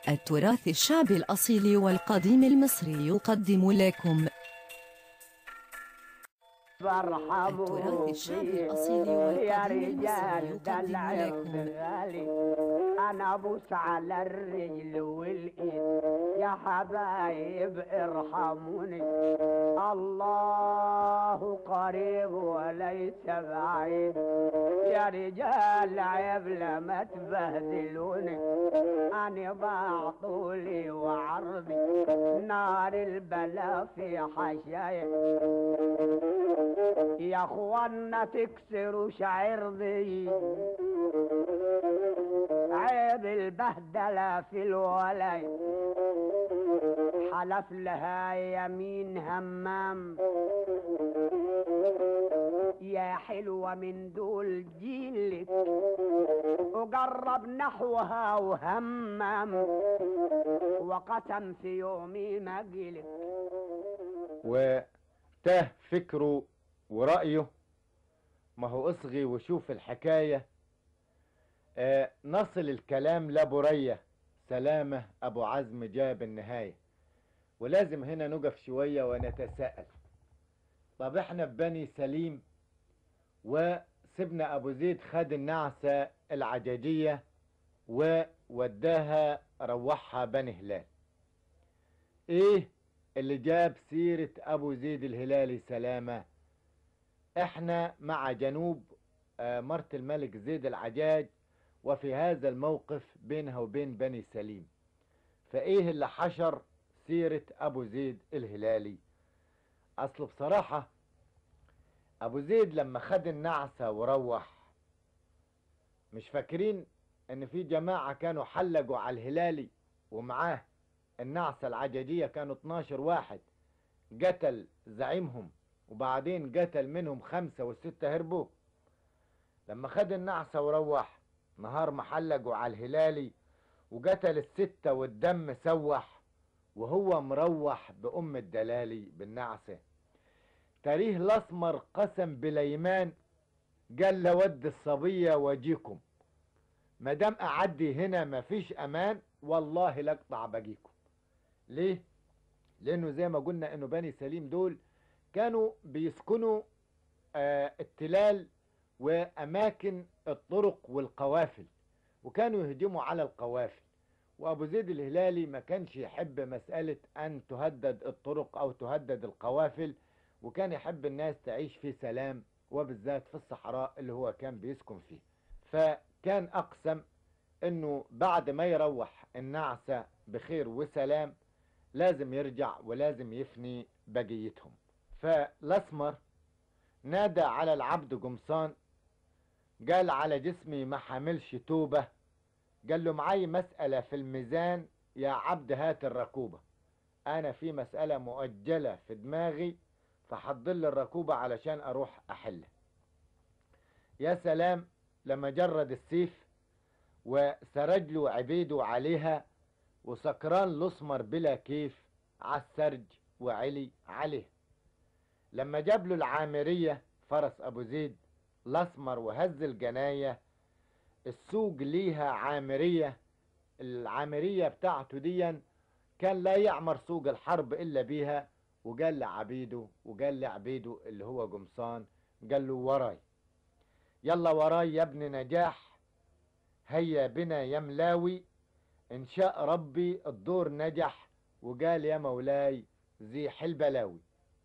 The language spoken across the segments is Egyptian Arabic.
التراث الشعبي الأصيل والقديم المصري يقدم لكم التراث الشعبي الأصيل يا والقديم المصري رجال يقدم دلعوا لكم بالغالي انا ابوس على الرجل والايد يا حبايب ارحموني الله قريب وليس بعيد يا رجال عيب لما تبهدلوني انا بعطولي وعرضي نار البلا في حشايا يا اخوانا تكسروا شعرضي عيب البهدلة في الولاية حلف لها يمين همام يا حلوة من دول جيلك وقرب نحوها وهمم وقسم في يومي ما جيلك وتاه فكره ورأيه ما هو اصغي وشوف الحكاية آه نصل الكلام لبرية سلامة أبو عزم جاب النهاية ولازم هنا نقف شوية ونتساءل طب احنا في بني سليم وسيبنا أبو زيد خد النعسة العجاجية ووداها روحها بني هلال ايه اللي جاب سيرة أبو زيد الهلالي سلامة احنا مع جنوب آه، مرت الملك زيد العجاج وفي هذا الموقف بينها وبين بني سليم فايه اللي حشر سيرة ابو زيد الهلالي اصل بصراحة ابو زيد لما خد النعسة وروح مش فاكرين ان في جماعة كانوا حلقوا على الهلالي ومعاه النعسة العجاجية كانوا 12 واحد قتل زعيمهم وبعدين قتل منهم خمسة والستة هربوا لما خد النعسة وروح نهار ما حلقوا على الهلالي وقتل الستة والدم سوح وهو مروح بأم الدلالي بالنعسة تاريه الأسمر قسم بليمان قال لود الصبية واجيكم مادام أعدي هنا مفيش أمان والله لأقطع باجيكم ليه؟ لأنه زي ما قلنا إنه بني سليم دول كانوا بيسكنوا آه التلال وأماكن الطرق والقوافل وكانوا يهجموا على القوافل وأبو زيد الهلالي ما كانش يحب مسألة أن تهدد الطرق أو تهدد القوافل وكان يحب الناس تعيش في سلام وبالذات في الصحراء اللي هو كان بيسكن فيه فكان أقسم أنه بعد ما يروح النعسة بخير وسلام لازم يرجع ولازم يفني بقيتهم فالأسمر نادى على العبد قمصان قال على جسمي ما حاملش توبة قال له معي مسألة في الميزان يا عبد هات الركوبة أنا في مسألة مؤجلة في دماغي فحضر لي الركوبة علشان أروح أحلها يا سلام لما جرد السيف وسرج له عبيده عليها وسكران الأسمر بلا كيف عالسرج وعلي عليه لما جاب له العامرية فرس أبو زيد الأسمر وهز الجناية السوق ليها عامرية العامرية بتاعته ديا كان لا يعمر سوق الحرب إلا بيها وقال لعبيده وقال لعبيده اللي هو قمصان قال له وراي يلا وراي يا ابن نجاح هيا بنا يا ملاوي إن شاء ربي الدور نجح وقال يا مولاي زيح البلاوي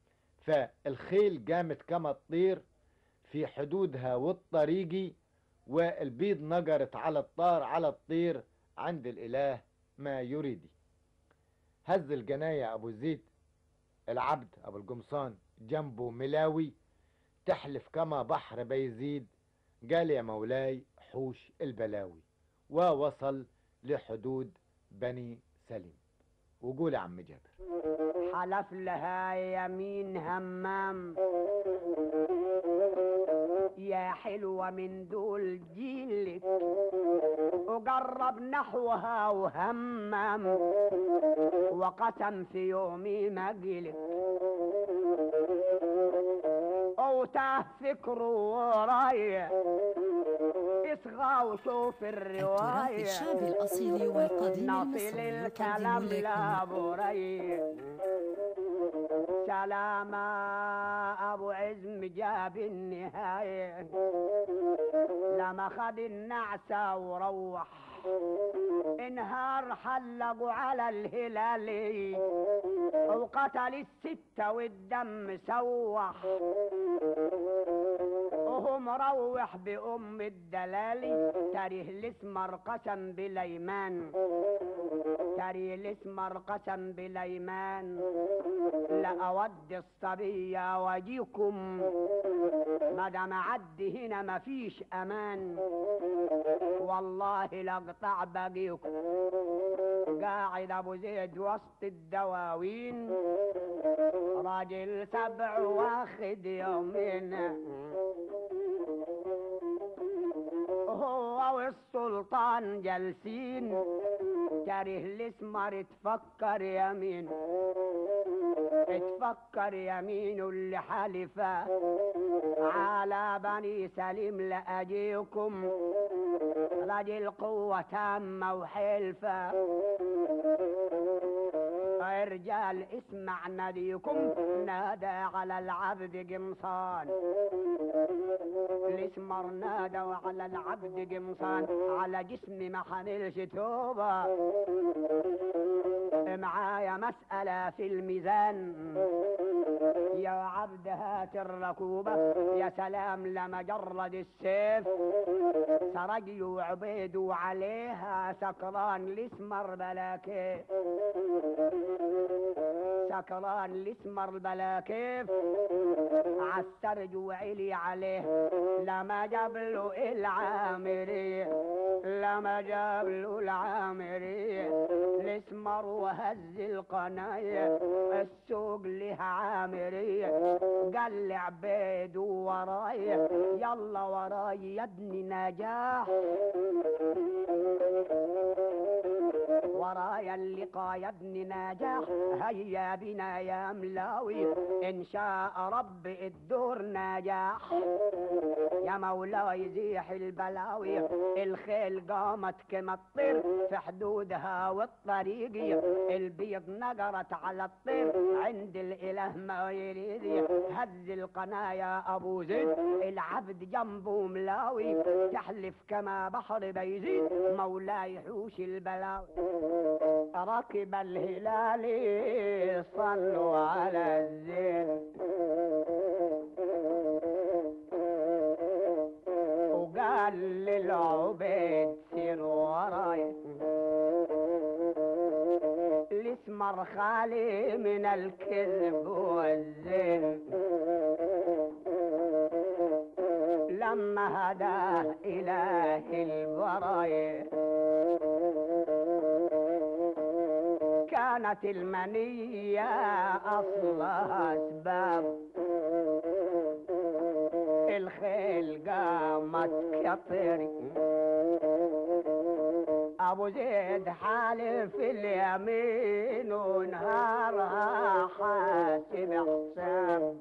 فالخيل قامت كما تطير في حدودها والطريقي والبيض نجرت على الطار على الطير عند الإله ما يريدي هز الجناية أبو زيد العبد أبو القمصان جنبه ملاوي تحلف كما بحر بيزيد قال يا مولاي حوش البلاوي ووصل لحدود بني سليم وقول يا عم جابر حلف لها يمين همام يا حلوة من دول جيلك وقرب نحوها وهمم وقسم في يومي ما جيلك او تاه فكره ورايا اصغى وشوف التراث الرواية الشعبي الأصيل والقديم نصل المصري الكلام يقدم لا لكم بري سلام ابو عزم جاب النهاية لما خد النعسة وروح انهار حلقوا على الهلالي وقتل الستة والدم سوح وهو مروح بأم الدلالي تاريه الاسمر قسم بليمان تاريه الاسمر قسم بليمان لا أود الصبية واجيكم ما دام عدي هنا مفيش أمان والله لقطع باقيكم قاعد ابو زيد وسط الدواوين راجل سبع واخد يومين هو والسلطان جالسين كاره الاسمر تفكر يمين تفكر يمين اللي حلفه على بني سليم لأجيكم رجل قوة تامة وحلفة رجال اسمع ناديكم نادى على العبد قمصان الاسمر نادى على العبد قمصان على جسمي ما حنلش توبة معايا مسألة في الميزان يا عبد هات الركوبة يا سلام لما جرد السيف سرجي وعبيد وعليها سكران الاسمر بلا كيف سكران الاسمر بلا كيف عالسرج وعلي عليه لما جاب له العامري لما جاب له العامري الاسمر وهز القناية السوق لها عامري قال لي عبيد وراي يلا وراي يا ابني نجاح ورايا اللقاء يا ابن نجاح هيا بنا يا ملاوي ان شاء رب الدور نجاح يا مولاي يزيح البلاوي الخيل قامت كما الطير في حدودها والطريق البيض نقرت على الطير عند الاله ما يريد هز القنايا ابو زيد العبد جنبه ملاوي تحلف كما بحر بيزيد مولاي حوش البلاوي ركب الهلال صلوا على الزين وقال للعبيد سير وراي الاسمر خالي من الكذب والزين لما هداه إله البرايا كانت المنية أصلها أسباب الخيل قامت كطير أبو زيد حالف اليمين ونهارها حاسب حساب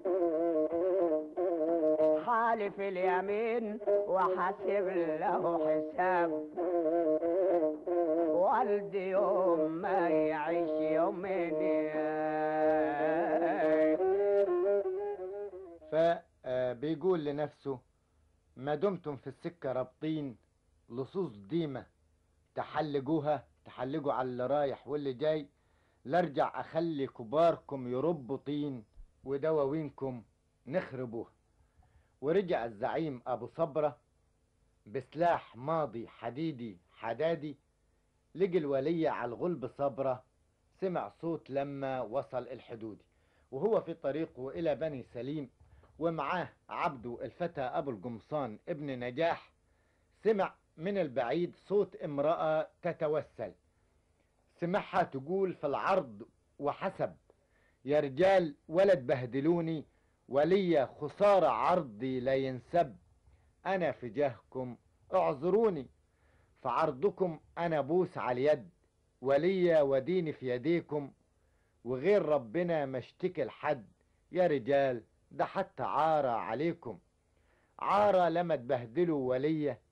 حالف اليمين وحاسب له حساب والدي يوم ما يعيش يومين فبيقول لنفسه ما دمتم في السكة رابطين لصوص ديمة تحلقوها تحلقوا على اللي رايح واللي جاي لارجع اخلي كباركم يربوا طين ودواوينكم نخربوها ورجع الزعيم ابو صبرة بسلاح ماضي حديدي حدادي لقي الولية على الغلب صبرة سمع صوت لما وصل الحدودي وهو في طريقه إلى بني سليم ومعاه عبده الفتى أبو القمصان ابن نجاح سمع من البعيد صوت امرأة تتوسل سمعها تقول في العرض وحسب يا رجال ولا تبهدلوني ولي خسارة عرضي لا ينسب أنا في جهكم اعذروني فعرضكم أنا بوس على اليد وليا وديني في يديكم وغير ربنا ما اشتكي لحد يا رجال ده حتى عارة عليكم عارة لما تبهدلوا ولية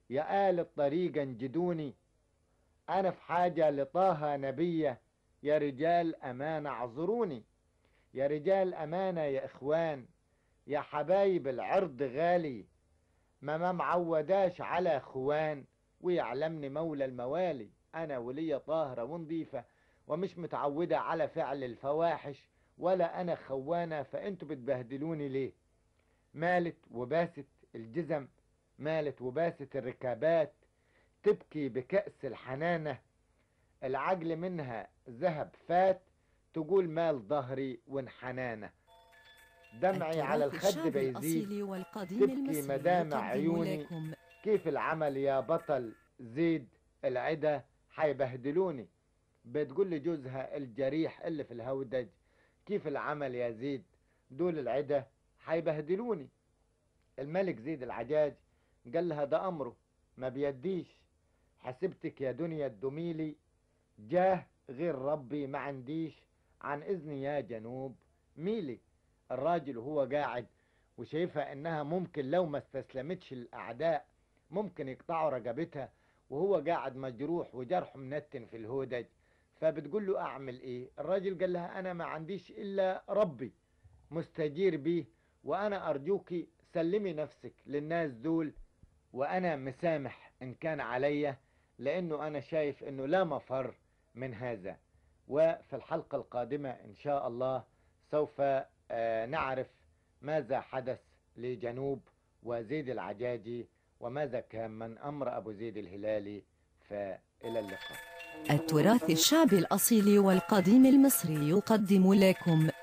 يا آل الطريق انجدوني أنا في حاجة لطه نبية يا رجال أمانة اعذروني يا رجال أمانة يا إخوان يا حبايب العرض غالي ما ما معوداش على خوان ويعلمني مولى الموالي أنا ولية طاهرة ونظيفة ومش متعودة على فعل الفواحش ولا أنا خوانة فأنتوا بتبهدلوني ليه مالت وباست الجزم مالت وباست الركابات تبكي بكأس الحنانة العجل منها ذهب فات تقول مال ظهري وانحنانة دمعي على التراث الخد الشعبي بيزيد الأصيل والقديم تبكي المصري مدامع يقدم عيوني لكم كيف العمل يا بطل زيد العدا حيبهدلوني بتقول لي جوزها الجريح اللي في الهودج كيف العمل يا زيد دول العدا حيبهدلوني الملك زيد العجاج قال لها ده أمره ما بيديش حسبتك يا دنيا الدميلي جاه غير ربي ما عنديش عن إذني يا جنوب ميلي الراجل وهو قاعد وشايفها إنها ممكن لو ما استسلمتش الأعداء ممكن يقطعوا رقبتها وهو قاعد مجروح وجرحه منتن في الهودج فبتقول له أعمل إيه الراجل قال لها أنا ما عنديش إلا ربي مستجير بيه وأنا أرجوكي سلمي نفسك للناس دول وأنا مسامح إن كان عليا لأنه أنا شايف إنه لا مفر من هذا وفي الحلقة القادمة إن شاء الله سوف آه، نعرف ماذا حدث لجنوب وزيد العجاجي وماذا كان من أمر أبو زيد الهلالي فإلى اللقاء التراث الشعبي الأصيل والقديم المصري يقدم لكم